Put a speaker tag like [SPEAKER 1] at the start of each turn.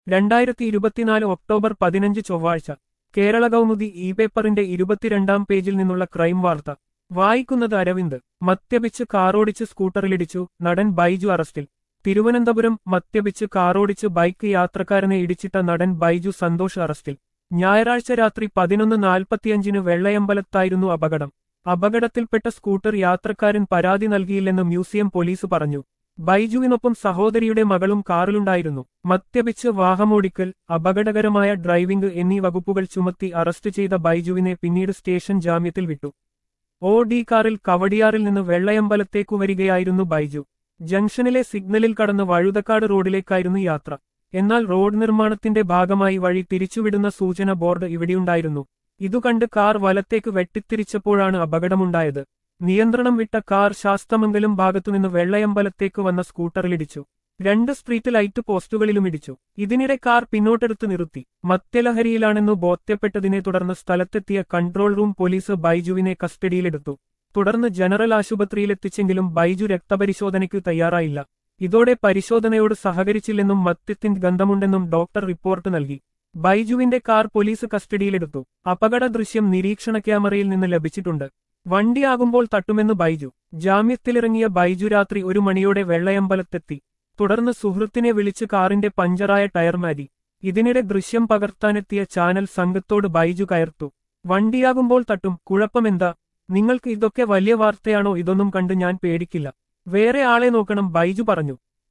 [SPEAKER 1] രണ്ടായിരത്തി ഇരുപത്തിനാല് ഒക്ടോബർ പതിനഞ്ച് ചൊവ്വാഴ്ച കേരള കൗമുദി ഇ പേപ്പറിന്റെ ഇരുപത്തിരണ്ടാം പേജിൽ നിന്നുള്ള ക്രൈം വാർത്ത വായിക്കുന്നത് അരവിന്ദ് മദ്യപിച്ച് കാറോടിച്ച് സ്കൂട്ടറിലിടിച്ചു നടൻ ബൈജു അറസ്റ്റിൽ തിരുവനന്തപുരം മദ്യപിച്ച് കാറോടിച്ച് ബൈക്ക് യാത്രക്കാരനെ ഇടിച്ചിട്ട നടൻ ബൈജു സന്തോഷ് അറസ്റ്റിൽ ഞായറാഴ്ച രാത്രി പതിനൊന്ന് നാൽപ്പത്തിയഞ്ചിന് വെള്ളയമ്പലത്തായിരുന്നു അപകടം അപകടത്തിൽപ്പെട്ട സ്കൂട്ടർ യാത്രക്കാരൻ പരാതി നൽകിയില്ലെന്ന് മ്യൂസിയം പോലീസ് പറഞ്ഞു ബൈജുവിനൊപ്പം സഹോദരിയുടെ മകളും കാറിലുണ്ടായിരുന്നു മദ്യപിച്ച് വാഹമോടിക്കൽ അപകടകരമായ ഡ്രൈവിംഗ് എന്നീ വകുപ്പുകൾ ചുമത്തി അറസ്റ്റ് ചെയ്ത ബൈജുവിനെ പിന്നീട് സ്റ്റേഷൻ ജാമ്യത്തിൽ വിട്ടു ഓ ഡി കാറിൽ കവടിയാറിൽ നിന്ന് വെള്ളയമ്പലത്തേക്കു വരികയായിരുന്നു ബൈജു ജംഗ്ഷനിലെ സിഗ്നലിൽ കടന്ന് വഴുതക്കാട് റോഡിലേക്കായിരുന്നു യാത്ര എന്നാൽ റോഡ് നിർമ്മാണത്തിന്റെ ഭാഗമായി വഴി തിരിച്ചുവിടുന്ന സൂചന ബോർഡ് ഇവിടെയുണ്ടായിരുന്നു ഇതുകണ്ട് കാർ വലത്തേക്ക് വെട്ടിത്തിരിച്ചപ്പോഴാണ് അപകടമുണ്ടായത് നിയന്ത്രണം വിട്ട കാർ ശാസ്തമംഗലം ഭാഗത്തുനിന്ന് വെള്ളയമ്പലത്തേക്ക് വന്ന സ്കൂട്ടറിലിടിച്ചു രണ്ട് സ്ട്രീറ്റ് ലൈറ്റ് പോസ്റ്റുകളിലും ഇടിച്ചു ഇതിനിടെ കാർ പിന്നോട്ടെടുത്ത് നിർത്തി മദ്യലഹരിയിലാണെന്നു ബോധ്യപ്പെട്ടതിനെ തുടർന്ന് സ്ഥലത്തെത്തിയ കൺട്രോൾ റൂം പോലീസ് ബൈജുവിനെ കസ്റ്റഡിയിലെടുത്തു തുടർന്ന് ജനറൽ ആശുപത്രിയിലെത്തിച്ചെങ്കിലും ബൈജു രക്തപരിശോധനയ്ക്ക് തയ്യാറായില്ല ഇതോടെ പരിശോധനയോട് സഹകരിച്ചില്ലെന്നും മദ്യത്തിന്റെ ഗന്ധമുണ്ടെന്നും ഡോക്ടർ റിപ്പോർട്ട് നൽകി ബൈജുവിന്റെ കാർ പോലീസ് കസ്റ്റഡിയിലെടുത്തു അപകട ദൃശ്യം നിരീക്ഷണ ക്യാമറയിൽ നിന്ന് ലഭിച്ചിട്ടുണ്ട് വണ്ടിയാകുമ്പോൾ തട്ടുമെന്ന് ബൈജു ജാമ്യത്തിലിറങ്ങിയ ബൈജു രാത്രി ഒരു മണിയോടെ വെള്ളയമ്പലത്തെത്തി തുടർന്ന് സുഹൃത്തിനെ വിളിച്ച് കാറിന്റെ പഞ്ചറായ ടയർ മാറ്റി ഇതിനിടെ ദൃശ്യം പകർത്താനെത്തിയ ചാനൽ സംഘത്തോട് ബൈജു കയർത്തു വണ്ടിയാകുമ്പോൾ തട്ടും കുഴപ്പമെന്താ നിങ്ങൾക്ക് ഇതൊക്കെ വലിയ വാർത്തയാണോ ഇതൊന്നും കണ്ട് ഞാൻ പേടിക്കില്ല വേറെ ആളെ നോക്കണം ബൈജു പറഞ്ഞു